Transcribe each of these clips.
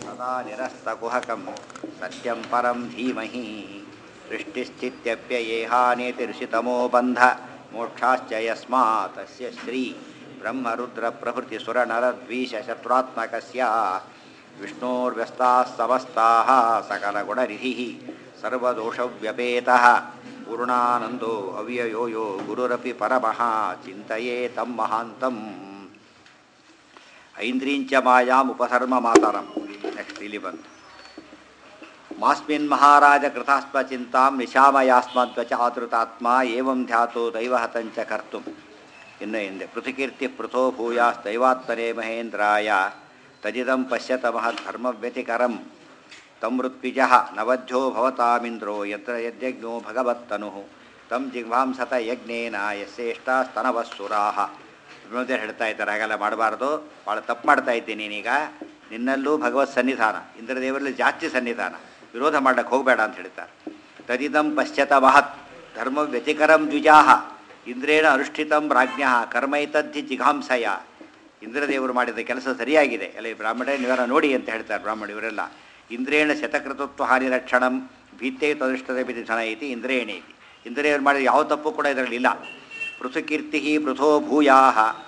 ಸದಾ ನಿರಸ್ತಕುಹಕಂ ಸತ್ಯಂ ಪರಂ ಧೀಮಹಿ ಸೃಷ್ಟಿಸ್ಥಿತ್ಯಪ್ಯಯೇಹಾನೇತಿರ್ಷಿತಮೋ ಬಂಧ ಮೋಕ್ಷಾಶ್ಚ ಯಸ್ಮಾತ್ ತಸ್ಯ ಶ್ರೀ ಬ್ರಹ್ಮರುದ್ರ ಪ್ರಭೃತಿ ಸುರನರದ್ವೀಶ ಶತ್ರುತ್ಮಕಸ್ಯ ವಿಷ್ಣೋರ್ವ್ಯಸ್ತಾः ಸಮಸ್ತಾः ಸಕಲಗುಣನಿಧಿः ಸರ್ವದೋಷವ್ಯಪೇತಃ ಪೂರ್ಣಾನಂದೋ ಅವ್ಯಯೋ ಯೋ ಗುರುರಪಿ ಪರಮಃ ಚಿಂತೆಯೇ ತಂ ಮಹಾಂತಂ ಐಂದ್ರೀಂಚ ಮಾಯಾಂ ಉಪಧರ್ಮ ಮಾತರಂ ನೆಕ್ಸ್ಟ್ ಇಲ್ಲಿ ಬಂತು ಮಾಸ್ಮಿನ್ ಮಹಾರಾಜ ಕೃತಾಸ್ಮ ಚಿಂತಾಂ ನಿಶಾಮಯಾಸ್ಮದ್ವಚ ಆತೃತಾತ್ಮ ಏವಂ ಧ್ಯಾತೋ ದೈವಹತಂಚ ಕರ್ತು ಇನ್ನು ಹಿಂದೆ ಪೃಥುಕೀರ್ತಿ ಪೃಥೋ ಭೂಯಾಸ್ ದೈವಾತ್ಮನೇ ಮಹೇಂದ್ರಾಯ ತಜಿದಂ ಪಶ್ಯತ ಮಹತ್ ಧರ್ಮವ್ಯತಿಕರಂ ತಂ ಮೃತ್ವಿಜ ನವಧ್ಯೋ ಭವತಾಮಿಂದ್ರೋ ಯತ್ರ ಯಜ್ಞೋ ಭಗವತ್ತನು ತಂ ಜಿಗ್ವಾಂಸತ ಯಜ್ಞೇನ ಯಸ್ಯೇಷ್ಟಾಸ್ತನವಸ್ಸುರಾಹ ಬ್ರಹ್ಮದೇವರು ಹೇಳ್ತಾ ಇದ್ದಾರೆ ಹಾಗೆಲ್ಲ ಮಾಡಬಾರ್ದು ಭಾಳ ತಪ್ಪು ಮಾಡ್ತಾ ಇದ್ದೀನಿ ನೀನೀಗ ನಿನ್ನಲ್ಲೂ ಭಗವತ್ ಸನ್ನಿಧಾನ ಇಂದ್ರದೇವರಲ್ಲಿ ಜಾಸ್ತಿ ಸನ್ನಿಧಾನ ವಿರೋಧ ಮಾಡಕ್ಕೆ ಹೋಗಬೇಡ ಅಂತ ಹೇಳ್ತಾರೆ ತದಿದಂ ಪಶ್ಚಾತ ಮಹತ್ ಧರ್ಮ ವ್ಯತಿಕರಂ ದ್ವಿಜಾಹ ಇಂದ್ರೇಣ ಅನುಷ್ಠಿತಂ ರಾಜ್ಞ ಕರ್ಮೈತದ್ಧಿ ಜಿಘಾಂಸಯ ಇಂದ್ರದೇವರು ಮಾಡಿದ ಕೆಲಸ ಸರಿಯಾಗಿದೆ ಎಲ್ಲ ಈ ಬ್ರಾಹ್ಮಣ ನೀವೆಲ್ಲ ನೋಡಿ ಅಂತ ಹೇಳ್ತಾರೆ ಬ್ರಾಹ್ಮಣ ಇವರೆಲ್ಲ ಇಂದ್ರೇಣ ಶತಕೃತತ್ವ ಹಾನಿ ರಕ್ಷಣಂ ಭೀತೆ ತದುಷ್ಟದ ಬಿಧಿ ಧನ ಐತಿ ಇಂದ್ರೇಣ ಐತಿ ಇಂದ್ರಿಯವರು ಮಾಡಿದ ಯಾವ ತಪ್ಪು ಕೂಡ ಇದರಲ್ಲಿ ಇಲ್ಲ ಪೃಥುಕೀರ್ತಿ ಪೃಥೋ ಭೂಯಾ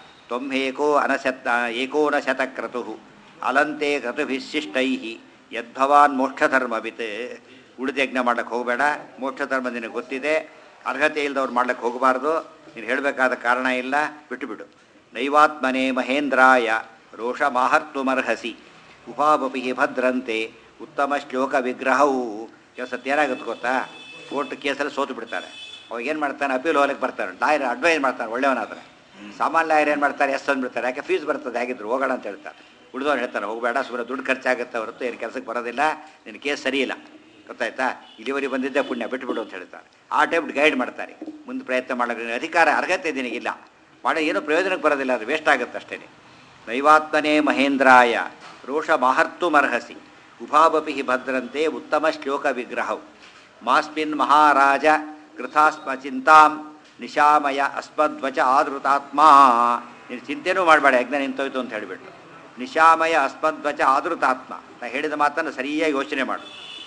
ತ್ವಮೇಕೋ ಅನಶತ ಏಕೋನ ಶತಕ್ರತು ಅಲಂತೆ ಕ್ರತುಭಿಶಿಷ್ಟೈ ಯದ್ಭವಾನ್ ಮೋಕ್ಷಧರ್ಮವಿತ್ ಉಳಿದ ಯಜ್ಞ ಮಾಡ್ಲಿಕ್ಕೆ ಹೋಗಬೇಡ ಮೋಕ್ಷಧರ್ಮ ನಿನಗೆ ಗೊತ್ತಿದೆ ಅರ್ಹತೆ ಇಲ್ಲದವ್ರು ಮಾಡ್ಲಿಕ್ಕೆ ಹೋಗಬಾರ್ದು ನೀನು ಹೇಳಬೇಕಾದ ಕಾರಣ ಇಲ್ಲ ಬಿಟ್ಟುಬಿಡು ನೈವಾತ್ಮನೆ ಮಹೇಂದ್ರಾಯ ರೋಷ ಮಾಹರ್ತ್ವಮರ್ಹಸಿ ಉಪಾಪಿ ಭದ್ರಂತೆ ಉತ್ತಮ ಶ್ಲೋಕ ವಿಗ್ರಹವು ಕೆಲಸ ಏನಾಗುತ್ತೆ ಗೊತ್ತಾ ಕೋರ್ಟ್ ಕೇಸಲ್ಲಿ ಸೋತು ಬಿಡ್ತಾರೆ ಅವಾಗ ಏನು ಮಾಡ್ತಾನೆ ಅಪೀಲ್ ಹೋಗಲಿಕ್ಕೆ ಬರ್ತಾರೆ ಲಾಯರ್ ಅಡ್ವೈಸ್ ಮಾಡ್ತಾರೆ ಒಳ್ಳೆಯವನಾದ್ರೆ ಸಾಮಾನ್ಯ ಲಾಯರ್ ಏನು ಮಾಡ್ತಾರೆ ಎಷ್ಟು ಅಂದ್ಬಿಡ್ತಾರೆ ಯಾಕೆ ಫೀಸ್ ಬರ್ತದೆ ಹೇಗಿದ್ರು ಹೋಗೋಣ ಅಂತ ಹೇಳ್ತಾರೆ ಉಳಿದವ್ರು ಹೇಳ್ತಾರೆ ಹೋಗಬೇಡ ಸುಮ್ಮನೆ ದುಡ್ಡು ಖರ್ಚಾಗುತ್ತೆ ಹೊರತು ಏನು ಕೆಲಸಕ್ಕೆ ಬರೋದಿಲ್ಲ ನಿನ್ನ ಕೇಸ್ ಸರಿ ಇಲ್ಲ ಗೊತ್ತಾಯ್ತಾ ಇಲ್ಲಿವರೆಗೆ ಬಂದಿದ್ದೆ ಪುಣ್ಯ ಬಿಟ್ಬಿಡು ಅಂತ ಹೇಳ್ತಾರೆ ಆ ಟೈಪ್ ಗೈಡ್ ಮಾಡ್ತಾರೆ ಮುಂದೆ ಪ್ರಯತ್ನ ಮಾಡೋಕ್ಕೆ ಅಧಿಕಾರ ಅರ್ಹತೆ ನಿನಗಿಲ್ಲ ಮಾಡೋ ಏನೂ ಪ್ರಯೋಜನಕ್ಕೆ ಬರೋದಿಲ್ಲ ಅದು ವೇಸ್ಟ್ ಆಗುತ್ತೆ ಅಷ್ಟೇ ನೈವಾತ್ಮನೇ ಮಹೇಂದ್ರಾಯ ರೋಷ ಮಾಹರ್ತುಮರ್ಹಸಿ ಉಭಾವಪಿ ಭದ್ರಂತೆ ಉತ್ತಮ ಶ್ಲೋಕ ವಿಗ್ರಹವು ಮಾಸ್ಮಿನ್ ಮಹಾರಾಜ ಕೃತಾಸ್ಮ ಚಿಂತಾಂ ನಿಶಾಮಯ ಅಸ್ಮದ್ವಚ ಆದೃತಾತ್ಮ ನೀನು ಚಿಂತೆನೂ ಮಾಡಬೇಡ ಯಜ್ಞ ನಿಂತೋಯ್ತು ಅಂತ ಹೇಳಿಬಿಟ್ಟು ನಿಶಾಮಯ ಅಸ್ಮದ್ವಚ ಆದೃತಾತ್ಮ ನಾ ಹೇಳಿದ ಮಾತನ್ನು ಸರಿಯಾಗಿ ಯೋಚನೆ ಮಾಡು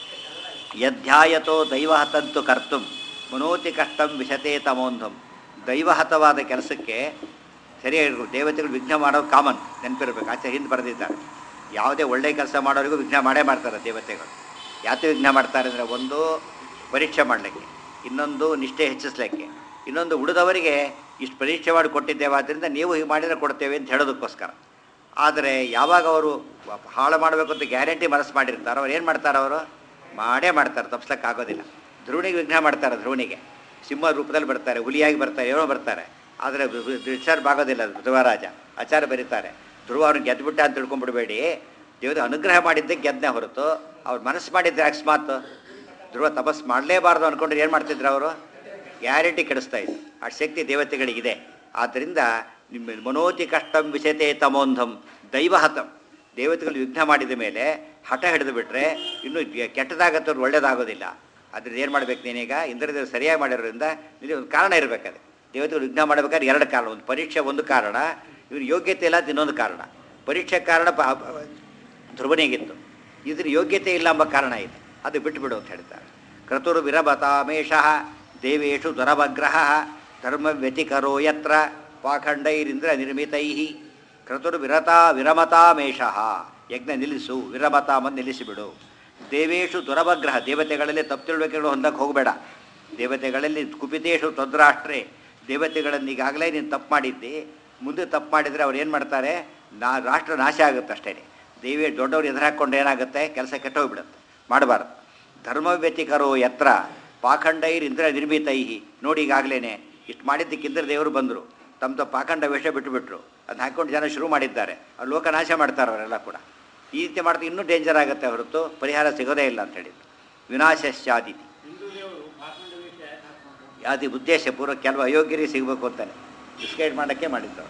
ಯಧ್ಯಾಯತೋ ದೈವಹತಂತು ಕರ್ತು ಮನೋತಿ ಕಷ್ಟಂ ವಿಶತೆ ತಮೋಂಧಂ ದೈವಹತವಾದ ಕೆಲಸಕ್ಕೆ ಸರಿಯಾಗಿ ದೇವತೆಗಳು ವಿಘ್ನ ಮಾಡೋದು ಕಾಮನ್ ನೆನಪಿರ್ಬೇಕು ಆಚೆ ಹಿಂದೆ ಬರೆದಿದ್ದಾರೆ ಯಾವುದೇ ಒಳ್ಳೆ ಕೆಲಸ ಮಾಡೋರಿಗೂ ವಿಘ್ನ ಮಾಡೇ ಮಾಡ್ತಾರೆ ದೇವತೆಗಳು ಯಾಕೆ ವಿಘ್ನ ಮಾಡ್ತಾರೆ ಅಂದರೆ ಒಂದು ಪರೀಕ್ಷೆ ಮಾಡಲಿಕ್ಕೆ ಇನ್ನೊಂದು ನಿಷ್ಠೆ ಹೆಚ್ಚಿಸ್ಲಿಕ್ಕೆ ಇನ್ನೊಂದು ಉಳಿದವರಿಗೆ ಇಷ್ಟು ಪರೀಕ್ಷೆ ಮಾಡಿ ಕೊಟ್ಟಿದ್ದೇವೆ ಆದ್ದರಿಂದ ನೀವು ಹೀಗೆ ಮಾಡಿದರೆ ಕೊಡ್ತೇವೆ ಅಂತ ಹೇಳೋದಕ್ಕೋಸ್ಕರ ಆದರೆ ಯಾವಾಗ ಅವರು ಹಾಳು ಮಾಡಬೇಕು ಅಂತ ಗ್ಯಾರಂಟಿ ಮನಸ್ಸು ಮಾಡಿರ್ತಾರೋ ಅವ್ರು ಏನು ಮಾಡ್ತಾರೆ ಅವರು ಮಾಡೇ ಮಾಡ್ತಾರೆ ತಪ್ಪಿಸ್ಲಿಕ್ಕೆ ಆಗೋದಿಲ್ಲ ಧ್ರುವಣಿಗೆ ವಿಘ್ನ ಮಾಡ್ತಾರೆ ಧ್ರುವಣಿಗೆ ಸಿಂಹ ರೂಪದಲ್ಲಿ ಬರ್ತಾರೆ ಹುಲಿಯಾಗಿ ಬರ್ತಾರೆ ಏನೋ ಬರ್ತಾರೆ ಆದರೆ ಡಿಸ್ಟರ್ಬ್ ಆಗೋದಿಲ್ಲ ಧ್ರುವರಾಜ ಆಚಾರ ಬರೀತಾರೆ ಧ್ರುವ ಅವ್ರನ್ನ ಗೆದ್ದುಬಿಟ್ಟ ಅಂತ ತಿಳ್ಕೊಂಡ್ಬಿಡ್ಬೇಡಿ ದೇವರ ಅನುಗ್ರಹ ಮಾಡಿದ್ದೆ ಗೆದ್ದನೆ ಹೊರತು ಅವ್ರು ಮನಸ್ಸು ಮಾಡಿದ್ರೆ ಅಕಸ್ಮಾತ್ ಧ್ರುವ ತಪಸ್ ಮಾಡಲೇಬಾರ್ದು ಅಂದ್ಕೊಂಡ್ರೆ ಏನು ಮಾಡ್ತಿದ್ರು ಅವರು ಗ್ಯಾರಂಟಿ ಕೆಡಿಸ್ತಾ ಇದ್ರು ಆ ಶಕ್ತಿ ದೇವತೆಗಳಿಗಿದೆ ಆದ್ದರಿಂದ ನಿಮ್ಮ ಮನೋತಿ ಕಷ್ಟಂ ವಿಷತೆ ತಮೋಂಧಂ ದೈವಹತಂ ದೇವತೆಗಳು ವಿಘ್ನ ಮಾಡಿದ ಮೇಲೆ ಹಠ ಹಿಡಿದು ಬಿಟ್ಟರೆ ಇನ್ನೂ ಕೆಟ್ಟದಾಗತ್ತವ್ರು ಒಳ್ಳೇದಾಗೋದಿಲ್ಲ ಅದ್ರದ್ದು ಏನು ಮಾಡ್ಬೇಕು ನೀನೀಗ ಇಂದ್ರದೇವರು ಸರಿಯಾಗಿ ಮಾಡಿರೋದ್ರಿಂದ ಇಲ್ಲಿ ಒಂದು ಕಾರಣ ಇರಬೇಕಾದ್ರೆ ದೇವತೆಗಳು ವಿಘ್ನ ಮಾಡಬೇಕಾದ್ರೆ ಎರಡು ಕಾರಣ ಒಂದು ಪರೀಕ್ಷೆ ಒಂದು ಕಾರಣ ಇವ್ರ ಯೋಗ್ಯತೆ ಇಲ್ಲ ಅಂತ ಇನ್ನೊಂದು ಕಾರಣ ಪರೀಕ್ಷೆ ಕಾರಣ ಧ್ರುವನಿಗಿತ್ತು ಇದ್ರ ಯೋಗ್ಯತೆ ಇಲ್ಲ ಎಂಬ ಕಾರಣ ಇದೆ ಅದು ಬಿಟ್ಟುಬಿಡು ಅಂತ ಹೇಳ್ತಾರೆ ಕ್ರತುರು ವಿರಬತಾಮೇಷಃ ದೇವೇಶು ದುರವಗ್ರಹ ಧರ್ಮ ವ್ಯತಿಕರೋ ಯತ್ರ ಪಾಖಂಡೈರಿಂದ್ರ ನಿರ್ಮಿತೈ ಕ್ರತುರು ವಿರತಾ ವಿರಮತಾಮೇಷಃ ಯಜ್ಞ ನಿಲ್ಲಿಸು ವಿರಮತಾಮನ್ನು ನಿಲ್ಲಿಸಿಬಿಡು ದೇವೇಶು ದುರವಗ್ರಹ ದೇವತೆಗಳಲ್ಲಿ ತಪ್ಪು ತಿಳುವಳಿಕೆಗಳು ಹೊಂದಕ್ಕೆ ಹೋಗಬೇಡ ದೇವತೆಗಳಲ್ಲಿ ಕುಪಿತೇಶು ತೊಂದ್ರಾಷ್ಟ್ರೆ ದೇವತೆಗಳನ್ನು ಈಗಾಗಲೇ ನೀನು ತಪ್ಪು ಮಾಡಿದ್ದಿ ಮುಂದೆ ತಪ್ಪು ಮಾಡಿದರೆ ಅವ್ರು ಏನು ಮಾಡ್ತಾರೆ ನಾ ರಾಷ್ಟ್ರ ನಾಶ ಆಗುತ್ತೆ ಅಷ್ಟೇ ದೇವಿ ದೊಡ್ಡವ್ರು ಎದುರು ಹಾಕ್ಕೊಂಡು ಏನಾಗುತ್ತೆ ಕೆಲಸ ಕೆಟ್ಟೋಗ್ಬಿಡುತ್ತೆ ಮಾಡಬಾರ್ದು ಧರ್ಮ ವ್ಯತಿಕರೋ ಯತ್ರ ಪಾಖಂಡೈರ್ ಇಂದ್ರ ನಿರ್ಮಿತೈ ನೋಡಿ ಈಗಾಗಲೇ ಇಷ್ಟು ಮಾಡಿದ್ದಕ್ಕಿಂದ್ರೆ ದೇವರು ಬಂದರು ತಮ್ಮ ತಮ್ಮ ಪಾಖಂಡ ವೇಷ ಬಿಟ್ಟುಬಿಟ್ರು ಅದನ್ನ ಹಾಕ್ಕೊಂಡು ಜನ ಶುರು ಮಾಡಿದ್ದಾರೆ ಅವ್ರು ಲೋಕನಾಶ ಮಾಡ್ತಾರೆ ಅವರೆಲ್ಲ ಕೂಡ ಈ ರೀತಿ ಮಾಡಿದ್ರೆ ಇನ್ನೂ ಡೇಂಜರ್ ಆಗುತ್ತೆ ಹೊರತು ಪರಿಹಾರ ಸಿಗೋದೇ ಇಲ್ಲ ಅಂತ ಹೇಳಿದ್ರು ವಿನಾಶಶ್ಚಾದಿತಿ ಯಾವ್ದು ಉದ್ದೇಶ ಪೂರ್ವ ಕೆಲವು ಅಯೋಗ್ಯರಿಗೆ ಸಿಗಬೇಕು ಅಂತಾನೆ ಡಿಸ್ಕೈಡ್ ಮಾಡೋಕ್ಕೆ ಮಾಡಿದ್ದವರು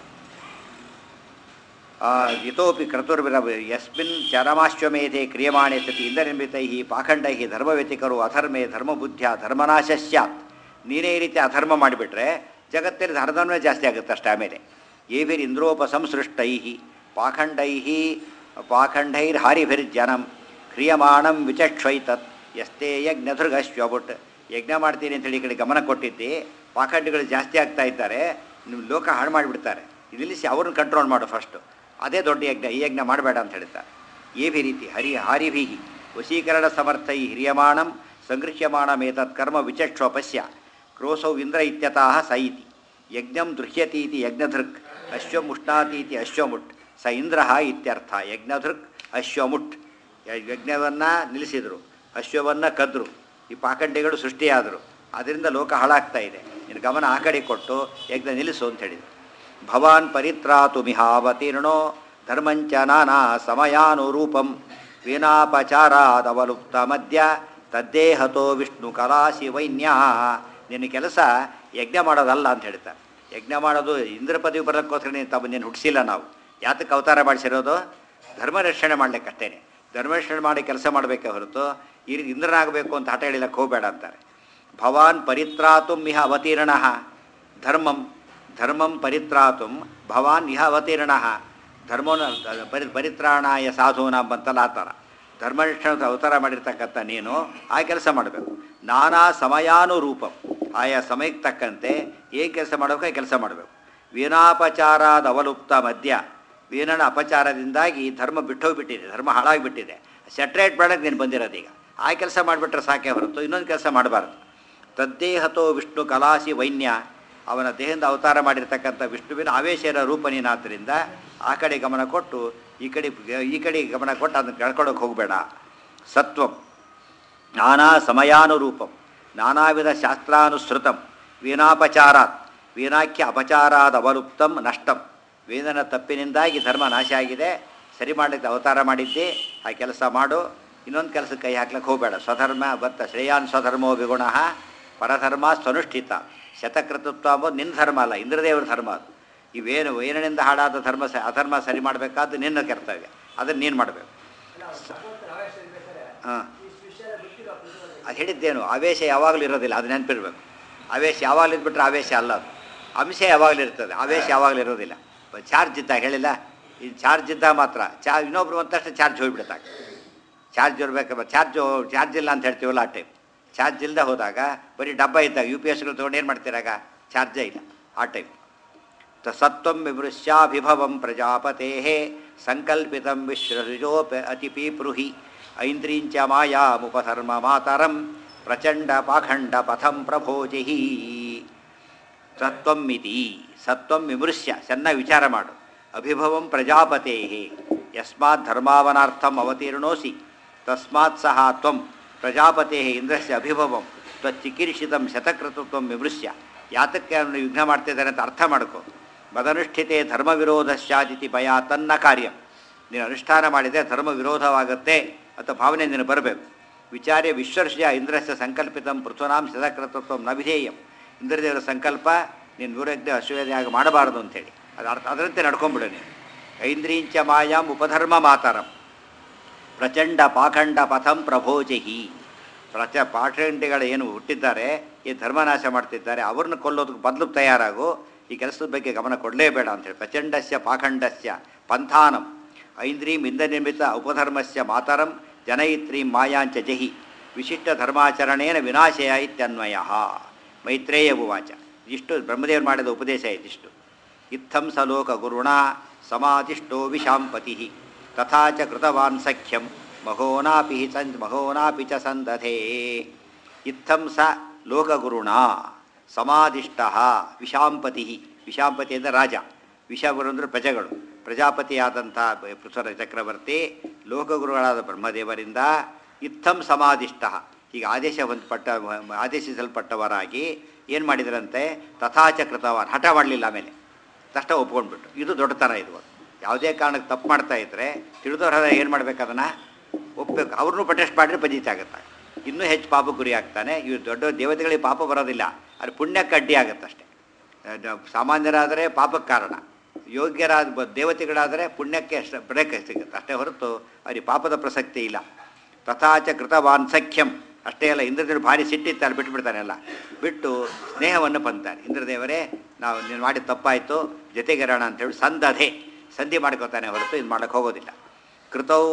ಇತೋಪಿ ಕ್ರತುರ್ವಿರ ಯಸ್ಮಿನ್ ಚರಮಾಶ್ವಮೇಧೆ ಕ್ರಿಯಮಾಣೆ ಸತಿ ಇಂದ್ರನಿರ್ಮಿತೈ ಪಾಖಂಡೈ ಧರ್ಮವ್ಯತಿಕರು ಅಧರ್ಮೇ ಧರ್ಮಬುದ್ಧಿಯ ಧರ್ಮನಾಶ ಸ್ಯಾತ್ ನೀನೇ ಈ ರೀತಿ ಅಧರ್ಮ ಮಾಡಿಬಿಟ್ರೆ ಜಗತ್ತಲ್ಲಿ ಧರ್ಮವೇ ಜಾಸ್ತಿ ಆಗುತ್ತೆ ಅಷ್ಟೇ ಆಮೇಲೆ ಏಭಿರ್ ಇಂದ್ರೋಪಸಂಸೃಷ್ಟೈ ಪಾಖಂಡೈ ಪಾಖಂಡೈರ್ ಹಾರಿಭಿರ್ಜನಂ ಕ್ರಿಯಮಾಣಂ ವಿಚಕ್ಷೈತತ್ ಎಷ್ಟೇ ಯಜ್ಞಧೃಗಶ್ವಬುಟ್ ಯಜ್ಞ ಮಾಡ್ತೀನಿ ಅಂತೇಳಿ ಈ ಕಡೆ ಗಮನ ಕೊಟ್ಟಿದ್ದಿ ಪಾಖಂಡಿಗಳು ಜಾಸ್ತಿ ಆಗ್ತಾ ಇದ್ದಾರೆ ನಿಮ್ಮ ಲೋಕ ಹಾಳು ಮಾಡಿಬಿಡ್ತಾರೆ ನಿಲ್ಲಿಸಿ ಅವ್ರನ್ನ ಕಂಟ್ರೋಲ್ ಮಾಡು ಫಸ್ಟು ಅದೇ ದೊಡ್ಡ ಯಜ್ಞ ಈ ಯಜ್ಞ ಮಾಡಬೇಡ ಅಂತ ಹೇಳ್ತಾರೆ ಏಭಿ ರೀತಿ ಹರಿ ಹಾರಿಭಿಹಿ ವಶೀಕರಣ ಸಮರ್ಥೈ ಹಿರಿಯಮಾಣಂ ಸಂಗೃಹ್ಯಮಾಣಮೇತತ್ ಕರ್ಮ ವಿಚಕ್ಷೋಪಸ್ಯ ಕ್ರೋಸೌ ಇಂದ್ರ ಇತ್ಯತಃ ಸ ಇತಿ ಯಜ್ಞಂ ದೃಶ್ಯತೀತಿ ಯಜ್ಞಧೃಕ್ ಅಶ್ವಂ ಉಷ್ಣಾತೀತಿ ಅಶ್ವಮುಟ್ ಸ ಇಂದ್ರ ಇತ್ಯರ್ಥ ಯಜ್ಞಧೃಕ್ ಅಶ್ವಮುಟ್ ಯ- ಯಜ್ಞವನ್ನು ನಿಲ್ಲಿಸಿದರು ಅಶ್ವವನ್ನು ಕದ್ರು ಈ ಪಾಖಂಡಿಗಳು ಸೃಷ್ಟಿಯಾದರು ಅದರಿಂದ ಲೋಕ ಹಾಳಾಗ್ತಾ ಇದೆ ನಿನ್ನ ಗಮನ ಆ ಕಡೆ ಕೊಟ್ಟು ಯಜ್ಞ ನಿಲ್ಲಿಸು ಅಂತ ಹೇಳಿದರು ಭವಾನ್ ಪರಿತ್ರಾತು ಮಿಹಾವತೀರ್ಣೋ ಧರ್ಮಂಚ ನಾನಾ ಸಮಯಾನುರೂಪಂ ವೀಣಾಪಚಾರಾದವಲುಪ್ತ ಮಧ್ಯ ತದ್ದೇಹತೋ ವಿಷ್ಣು ಕಲಾಸಿ ವೈನ್ಯ ನಿನ್ನ ಕೆಲಸ ಯಜ್ಞ ಮಾಡೋದಲ್ಲ ಅಂತ ಹೇಳ್ತಾರೆ ಯಜ್ಞ ಮಾಡೋದು ಇಂದ್ರ ಪದವಿ ಬರೋಕ್ಕೋಸ್ಕರ ನೀನು ತಮ್ಮ ನೀನು ಹುಟ್ಟಿಸಿಲ್ಲ ನಾವು ಯಾತಕ್ಕೆ ಅವತಾರ ಮಾಡಿಸಿರೋದು ಧರ್ಮ ರಕ್ಷಣೆ ಮಾಡ್ಲಿಕ್ಕಷ್ಟೇನೆ ಧರ್ಮ ರಕ್ಷಣೆ ಮಾಡಿ ಕೆಲಸ ಮಾಡಬೇಕೆ ಹೊರತು ಈ ರೀತಿ ಇಂದ್ರನಾಗಬೇಕು ಅಂತ ಹಠ ಹೇಳಿಲಕ್ಕೆ ಹೋಗಬೇಡ ಅಂತಾರೆ ಭವಾನ್ ಪರಿತ್ರಾತು ಇಹ ಅವತೀರ್ಣ ಧರ್ಮಂ ಧರ್ಮಂ ಪರಿತ್ರಾತು ಭವಾನ್ ಇಹ ಅವತೀರ್ಣ ಧರ್ಮನ ಪರಿ ಪರಿತ್ರಾಣಾಯ ಸಾಧೂನಾಂ ಅಂತಲ್ಲ ಆ ಥರ ಧರ್ಮನಿಷ್ಠ ಅವತಾರ ಮಾಡಿರ್ತಕ್ಕಂಥ ನೀನು ಆ ಕೆಲಸ ಮಾಡಬೇಕು ನಾನಾ ಸಮಯಾನುರೂಪಂ ಆಯಾ ಸಮಯಕ್ಕೆ ತಕ್ಕಂತೆ ಏನು ಕೆಲಸ ಮಾಡಬೇಕು ಆ ಕೆಲಸ ಮಾಡಬೇಕು ವೀಣಾಪಚಾರಾದ ಅವಲುಪ್ತ ಮಧ್ಯ ವೀಣನ ಅಪಚಾರದಿಂದಾಗಿ ಧರ್ಮ ಬಿಟ್ಟೋಗ್ಬಿಟ್ಟಿದೆ ಧರ್ಮ ಹಾಳಾಗಿಬಿಟ್ಟಿದೆ ಸೆಟ್ರೇಟ್ ಮಾಡೋಕ್ಕೆ ನೀನು ಬಂದಿರೋದು ಈಗ ಆ ಕೆಲಸ ಮಾಡಿಬಿಟ್ರೆ ಸಾಕೆ ಹೊರತು ಇನ್ನೊಂದು ಕೆಲಸ ಮಾಡಬಾರ್ದು ತದ್ದೇಹತೋ ವಿಷ್ಣು ಕಲಾಸಿ ವೈನ್ಯ ಅವನ ದೇಹದಿಂದ ಅವತಾರ ಮಾಡಿರ್ತಕ್ಕಂಥ ವಿಷ್ಣುವಿನ ಆವೇಶ ಇರೋ ರೂಪ ನೀನಾದ್ದರಿಂದ ಆ ಕಡೆ ಗಮನ ಕೊಟ್ಟು ಈ ಕಡೆ ಈ ಕಡೆ ಗಮನ ಕೊಟ್ಟು ಅದನ್ನು ಕಳ್ಕೊಳ್ಳೋಕೆ ಹೋಗಬೇಡ ಸತ್ವಂ ನಾನಾ ಸಮಯಾನುರೂಪಂ ನಾನಾ ವಿಧ ಶಾಸ್ತ್ರಾನುಸೃತಂ ವೀಣಾಪಚಾರಾತ್ ವೀಣಾಖ್ಯ ಅಪಚಾರಾದ ಅವಲುಪ್ತಂ ನಷ್ಟಂ ವೇದನ ತಪ್ಪಿನಿಂದಾಗಿ ಧರ್ಮ ನಾಶ ಆಗಿದೆ ಸರಿ ಮಾಡಲಿಕ್ಕೆ ಅವತಾರ ಮಾಡಿದ್ದೆ ಆ ಕೆಲಸ ಮಾಡು ಇನ್ನೊಂದು ಕೆಲಸಕ್ಕೆ ಕೈ ಹಾಕ್ಲಿಕ್ಕೆ ಹೋಗಬೇಡ ಸ್ವಧರ್ಮ ಬತ್ತ ಶ್ರೇಯಾನ್ ಸ್ವಧರ್ಮೋ ವಿಗುಣ ಪರಧರ್ಮ ಸ್ವನುಷ್ಠಿತ ಶತಕೃತತ್ವ ಅಂಬೋದು ನಿನ್ನ ಧರ್ಮ ಅಲ್ಲ ಇಂದ್ರದೇವರ ಧರ್ಮ ಅದು ಇವೇನು ವೇನಿನಿಂದ ಹಾಳಾದ ಧರ್ಮ ಸ ಅಧರ್ಮ ಸರಿ ಮಾಡಬೇಕಾದ್ದು ನಿನ್ನ ಕರ್ತವ್ಯ ಅದನ್ನು ನೀನು ಮಾಡಬೇಕು ಹಾಂ ಅದು ಹೇಳಿದ್ದೇನು ಆವೇಶ ಯಾವಾಗಲೂ ಇರೋದಿಲ್ಲ ಅದು ನೆನಪಿರ್ಬೇಕು ಆವೇಶ ಯಾವಾಗಲೂ ಇದ್ಬಿಟ್ರೆ ಆವೇಶ ಅಲ್ಲ ಅದು ಅಂಶ ಯಾವಾಗಲೂ ಇರ್ತದೆ ಆವೇಶ ಯಾವಾಗಲೂ ಇರೋದಿಲ್ಲ ಚಾರ್ಜ್ ಇದ್ದಾಗ ಹೇಳಿಲ್ಲ ಈ ಚಾರ್ಜ್ ಇದ್ದಾಗ ಮಾತ್ರ ಚಾ ಇನ್ನೊಬ್ರು ಒಂದಷ್ಟು ಚಾರ್ಜ್ ಹೋಗ್ಬಿಡುತ್ತಾಗ ಚಾರ್ಜ್ ಇರಬೇಕು ಚಾರ್ಜು ಚಾರ್ಜ್ ಇಲ್ಲ ಅಂತ ಹೇಳ್ತೀವಲ್ಲ ಆ ಟೈಮ್ ಚಾರ್ಜ್ ಇಲ್ಲದೆ ಹೋದಾಗ ಬರೀ ಡಬ್ಬ ಇದ್ದಾಗ ಯು ಪಿ ಎಸ್ಗಳು ತೊಗೊಂಡು ಏನು ಮಾಡ್ತೀರಾಗ ಚಾರ್ಜೇ ಇಲ್ಲ ಆ ಟೈಮ್ ತ ಸತ್ವಂ ವಿಮೃಶ್ಯಾಭಿಭವಂ ಪ್ರಜಾಪತೆ ಸಂಕಲ್ಪಿತಂ ವಿಶ್ವಸೃಜೋಪ ಅತಿಪೀಪೃಹಿ ಐಂದ್ರೀಂಚ ಮಾಯಾಮುಪಧರ್ಮ ಮಾತರಂ ಪ್ರಚಂಡ ಪಾಖಂಡ ಪಥಂ ಪ್ರಭೋಜಿಹಿ ಸತ್ವಂ ಇತಿ ಸತ್ವಂ ವಿಮೃಶ್ಯ ಚೆನ್ನಾಗಿ ವಿಚಾರ ಮಾಡು ಅಭಿಭವಂ ಪ್ರಜಾಪತೆ ಯಸ್ಮಾತ್ ಧರ್ಮಾವನಾರ್ಥಂ ಅವತೀರ್ಣೋಸಿ ತಸ್ಮಾತ್ ಸಹ ತ್ವಂ ಪ್ರಜಾಪತೆ ಇಂದ್ರಸ್ಯ ಅಭಿಭವಂ ತ್ವಚ್ಚಿಕಿರಿಷಿತಂ ಶತಕೃತತ್ವಂ ವಿಮೃಶ್ಯ ಯಾತಕ್ಕೆ ಅವನು ಯುದ್ಧ ಮಾಡ್ತಿದ್ದಾನೆ ಅಂತ ಅರ್ಥ ಮಾಡ್ಕೋ ಮದನುಷ್ಠಿತೆ ಧರ್ಮ ವಿರೋಧ ಸ್ಯಾದಿತಿ ಭಯ ತನ್ನ ಕಾರ್ಯ ನೀನು ಅನುಷ್ಠಾನ ಮಾಡಿದರೆ ಧರ್ಮ ವಿರೋಧವಾಗುತ್ತೆ ಅಂತ ಭಾವನೆ ನೀನು ಬರಬೇಕು ವಿಚಾರ್ಯ ವಿಶ್ವರ್ಷ ಇಂದ್ರಸ್ಯ ಸಂಕಲ್ಪಿತಂ ಪೃಥ್ವನಾಂ ಶತಕೃತತ್ವಂ ನ ವಿಧೇಯಂ ಇಂದ್ರದೇವರ ಸಂಕಲ್ಪ ನೀನು ನೂರಜ್ಞ ಅಶ್ವಯಾಗ ಮಾಡಬಾರದು ಅಂತೇಳಿ ಅದು ಅರ್ಥ ಅದರಂತೆ ನಡ್ಕೊಂಬಿಡು ನೀನು ಐಂದ್ರೀಂಚ ಮಾಯಾಂ ಉಪಧರ್ಮ ಮಾತರಂ ಪ್ರಚಂಡ ಪಾಖಂಡ ಪಥಂ ಪ್ರಭೋಜಹಿ ಪ್ರಚ ಪಾಖಂಡಿಗಳು ಏನು ಹುಟ್ಟಿದ್ದಾರೆ ಈ ಧರ್ಮನಾಶ ಮಾಡ್ತಿದ್ದಾರೆ ಅವ್ರನ್ನ ಕೊಲ್ಲೋದಕ್ಕೆ ಬದಲು ತಯಾರಾಗು ಈ ಕೆಲಸದ ಬಗ್ಗೆ ಗಮನ ಕೊಡಲೇಬೇಡ ಅಂತೇಳಿ ಪ್ರಚಂಡಸ್ಯ ಪಾಖಂಡಸ್ಯ ಪಂಥಾನಂ ಐಂದ್ರೀಂ ಇಂದ್ರನಿರ್ಮಿತ ಉಪಧರ್ಮಸ್ಯ ಮಾತರಂ ಜನಯಿತ್ರೀಂ ಮಾಯಾಂಚ ಜಹಿ ವಿಶಿಷ್ಟ ಧರ್ಮಾಚರಣೇನ ವಿನಾಶಯ ಇತ್ಯನ್ವಯ ಮೈತ್ರೇಯ ಉವಾಚ ಇಷ್ಟು ಬ್ರಹ್ಮದೇವರು ಮಾಡಿದ ಉಪದೇಶ ಇದಿಷ್ಟು ಇತ್ತಂ ಸ ಲೋಕ ಗುರುಣ ಸಮಾಧಿಷ್ಟೋ ವಿಶಾಂಪತಿ ತಥಾ ಚ ಕೃತವಾನ್ ಸಖ್ಯಂ ಮಹೋನಾಪಿ ಸನ್ ಮಹೋನಾಪಿ ಚ ಸಂದಧೇ ಇತ್ತಂ ಸ ಲೋಕಗುರುಣ ಸಮಾಧಿಷ್ಟ ವಿಶಾಂಪತಿ ವಿಶಾಂಪತಿ ಅಂದರೆ ರಾಜ ವಿಷಗುರು ಅಂದರೆ ಪ್ರಜೆಗಳು ಪ್ರಜಾಪತಿಯಾದಂಥ ಪೃಥ್ವರ ಚಕ್ರವರ್ತಿ ಲೋಕಗುರುಗಳಾದ ಬ್ರಹ್ಮದೇವರಿಂದ ಇತ್ತಂ ಸಮಾಧಿಷ್ಟ ಈಗ ಆದೇಶ ಹೊಂದಪಟ್ಟ ಆದೇಶಿಸಲ್ಪಟ್ಟವರಾಗಿ ಏನು ಮಾಡಿದರಂತೆ ತಥಾಚ ಕೃತವಾನ್ ಹಠ ಮಾಡಲಿಲ್ಲ ಆಮೇಲೆ ತಕ್ಷಣ ಒಪ್ಕೊಂಡ್ಬಿಟ್ಟು ಇದು ದೊಡ್ಡತನ ಇದು ಯಾವುದೇ ಕಾರಣಕ್ಕೆ ತಪ್ಪು ಮಾಡ್ತಾ ಇದ್ದರೆ ತಿಳಿದವ್ರ ಏನು ಮಾಡ್ಬೇಕು ಅದನ್ನು ಒಪ್ಪಬೇಕು ಅವ್ರನ್ನೂ ಪ್ರೊಟೆಸ್ಟ್ ಮಾಡಿದ್ರೆ ಪಂಜಿತ ಆಗುತ್ತೆ ಇನ್ನೂ ಹೆಚ್ಚು ಪಾಪ ಗುರಿ ಆಗ್ತಾನೆ ಇವು ದೊಡ್ಡ ದೇವತೆಗಳಿಗೆ ಪಾಪ ಬರೋದಿಲ್ಲ ಅದು ಪುಣ್ಯಕ್ಕೆ ಅಡ್ಡಿ ಆಗುತ್ತಷ್ಟೆ ಸಾಮಾನ್ಯರಾದರೆ ಪಾಪಕ್ಕೆ ಕಾರಣ ಯೋಗ್ಯರಾದ ಬ ದೇವತೆಗಳಾದರೆ ಪುಣ್ಯಕ್ಕೆ ಅಷ್ಟು ಬ್ರೇಕ್ ಸಿಗುತ್ತೆ ಅಷ್ಟೇ ಹೊರತು ಅವ್ರಿಗೆ ಪಾಪದ ಪ್ರಸಕ್ತಿ ಇಲ್ಲ ತಥಾಚ ಕೃತವಾನ್ ಸಖ್ಯಂ ಅಷ್ಟೇ ಅಲ್ಲ ಇಂದ್ರದೇವರು ಭಾರಿ ಸಿಟ್ಟಿತ್ತು ಅಲ್ಲಿ ಬಿಟ್ಟುಬಿಡ್ತಾನೆಲ್ಲ ಬಿಟ್ಟು ಸ್ನೇಹವನ್ನು ಬಂತಾನೆ ಇಂದ್ರದೇವರೇ ನಾವು ನೀನು ಮಾಡಿದ ತಪ್ಪಾಯಿತು ಜೊತೆಗಿರೋಣ ಅಂತೇಳಿ ಸಂದಧೆ ಸಂಧಿ ಮಾಡ್ಕೋತಾನೆ ಹೊರತು ಇದು ಮಾಡೋಕ್ಕೆ ಹೋಗೋದಿಲ್ಲ ಕೃತೌ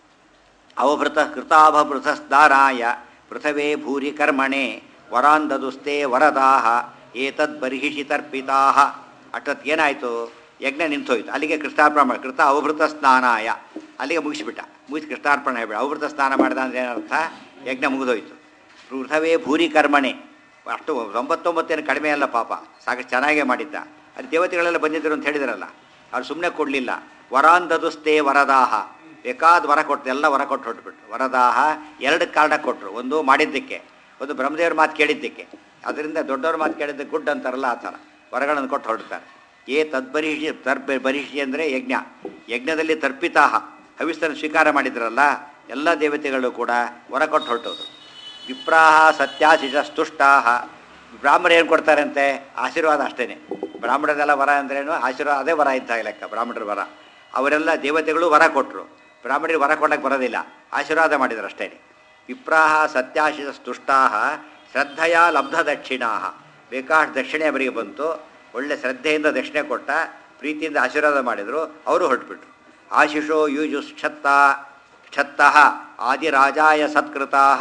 ಅವಭೃತ ಕೃತಾಭಭೃತಸ್ದಾರಾಯ ಪೃಥವೇ ಭೂರಿ ಕರ್ಮಣೆ ವರಾಂದದುಸ್ತೆ ವರದಾಹ ಏತದ್ ಬರ್ಹಿಷಿ ತರ್ಪಿತಾಹ ಅಷ್ಟೊತ್ತು ಏನಾಯಿತು ಯಜ್ಞ ನಿಂತೋಯ್ತು ಅಲ್ಲಿಗೆ ಕೃಷ್ಣಾರ್ಪಣೆ ಮಾಡಿ ಕೃತ ಅವಭೃತ ಸ್ನಾನಾಯ ಅಲ್ಲಿಗೆ ಮುಗಿಸ್ಬಿಟ್ಟ ಮುಗಿಸಿ ಕೃಷ್ಣಾರ್ಪಣೆ ಹೇಳ್ಬಿಡ ಅವಭೃತ ಸ್ನಾನ ಮಾಡಿದ ಅಂದ್ರೆ ಏನರ್ಥ ಯಜ್ಞ ಮುಗಿದೋಯ್ತು ಪೃಥವೇ ಭೂರಿ ಕರ್ಮಣೆ ಅಷ್ಟು ತೊಂಬತ್ತೊಂಬತ್ತೇನು ಕಡಿಮೆ ಅಲ್ಲ ಪಾಪ ಸಾಕಷ್ಟು ಚೆನ್ನಾಗೇ ಮಾಡಿದ್ದ ಅಲ್ಲಿ ದೇವತೆಗಳೆಲ್ಲ ಬಂದಿದ್ದರು ಅಂತ ಹೇಳಿದ್ರಲ್ಲ ಅವ್ರು ಸುಮ್ಮನೆ ಕೊಡಲಿಲ್ಲ ವರಾಂದದುಸ್ತೆ ವರದಾಹ ಬೇಕಾದ ವರ ಕೊಟ್ಟು ಎಲ್ಲ ವರ ಕೊಟ್ಟು ಹೊಟ್ಬಿಟ್ರು ವರದಾಹ ಎರಡು ಕಾರಣ ಕೊಟ್ಟರು ಒಂದು ಮಾಡಿದ್ದಕ್ಕೆ ಒಂದು ಬ್ರಹ್ಮದೇವ್ರ ಮಾತು ಕೇಳಿದ್ದಕ್ಕೆ ಅದರಿಂದ ದೊಡ್ಡವ್ರ ಮಾತು ಕೇಳಿದ್ದಕ್ಕೆ ಗುಡ್ ಅಂತಾರಲ್ಲ ಆ ಥರ ವರಗಳನ್ನು ಕೊಟ್ಟು ಹೊರಡ್ತಾರೆ ಏ ತದ್ಬರಿಷಿ ತರ್ಪ ಬರಿಷಿ ಅಂದರೆ ಯಜ್ಞ ಯಜ್ಞದಲ್ಲಿ ತರ್ಪಿತಾಹ ಹವಿಸ್ತನ್ನು ಸ್ವೀಕಾರ ಮಾಡಿದ್ರಲ್ಲ ಎಲ್ಲ ದೇವತೆಗಳು ಕೂಡ ವರ ಕೊಟ್ಟು ಹೊರಟೋದು ವಿಪ್ರಾಹ ಸತ್ಯಾಶಿಷ ಸ್ತುಷ್ಟಾಹ ಬ್ರಾಹ್ಮಣರು ಏನು ಕೊಡ್ತಾರಂತೆ ಆಶೀರ್ವಾದ ಅಷ್ಟೇ ಬ್ರಾಹ್ಮಣರೆಲ್ಲ ವರ ಅಂದ್ರೇನು ಆಶೀರ್ವಾದ ಅದೇ ವರ ಇದ್ದಾಗ ಲೆಕ್ಕ ಬ್ರಾಹ್ಮಣರ ವರ ಅವರೆಲ್ಲ ದೇವತೆಗಳು ವರ ಕೊಟ್ಟರು ಬ್ರಾಹ್ಮಣರಿಗೆ ವರ ಕೊಡಕ್ಕೆ ಬರೋದಿಲ್ಲ ಆಶೀರ್ವಾದ ಮಾಡಿದ್ರು ಅಷ್ಟೇ ವಿಪ್ರಾಹ ಸತ್ಯಾಶಿಷ ಸ್ತುಷ್ಟಾಹ ಶ್ರದ್ಧೆಯ ಲಬ್ಧ ದಕ್ಷಿಣಾ ಬೇಕಾಷ್ಟು ದಕ್ಷಿಣೆ ಅವರಿಗೆ ಬಂತು ಒಳ್ಳೆ ಶ್ರದ್ಧೆಯಿಂದ ದಕ್ಷಿಣೆ ಕೊಟ್ಟ ಪ್ರೀತಿಯಿಂದ ಆಶೀರ್ವಾದ ಮಾಡಿದರು ಅವರು ಹೊರಟುಬಿಟ್ರು ಆಶಿಷೋ ಯೂಜುಶ್ಛತ್ತ ಕ್ಷತ್ತಃ ಆದಿರಾಜಾಯ ಸತ್ಕೃತಾಹ